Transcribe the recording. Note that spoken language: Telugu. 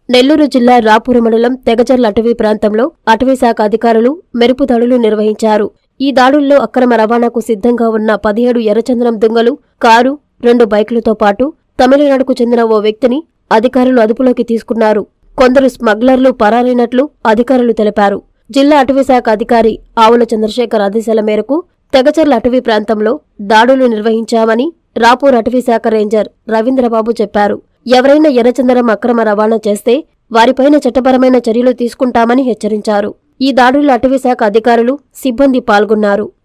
నెల్లూరు జిల్లా రాపూరు మండలం తెగజర్ల అటవీ ప్రాంతంలో అటవీ శాఖ అధికారులు మెరుపు దాడులు నిర్వహించారు ఈ దాడుల్లో అక్రమ రవాణాకు సిద్ధంగా ఉన్న పదిహేడు ఎర్రచందనం దుంగలు కారు రెండు బైకులతో పాటు తమిళనాడుకు చెందిన ఓ వ్యక్తిని అధికారులు అదుపులోకి తీసుకున్నారు కొందరు స్మగ్లర్లు పరారైనట్లు అధికారులు తెలిపారు జిల్లా అటవీ శాఖ అధికారి ఆవుల చంద్రశేఖర్ ఆదేశాల మేరకు తెగచర్ల అటవీ ప్రాంతంలో దాడులు నిర్వహించామని రాపూర్ అటవీ శాఖ రేంజర్ రవీంద్రబాబు చెప్పారు ఎవరైనా ఎర్రచందనం అక్రమ రవాణా చేస్తే వారిపైన చట్టపరమైన చర్యలు తీసుకుంటామని హెచ్చరించారు ఈ దాడుల్లో అటవీ శాఖ అధికారులు సిబ్బంది పాల్గొన్నారు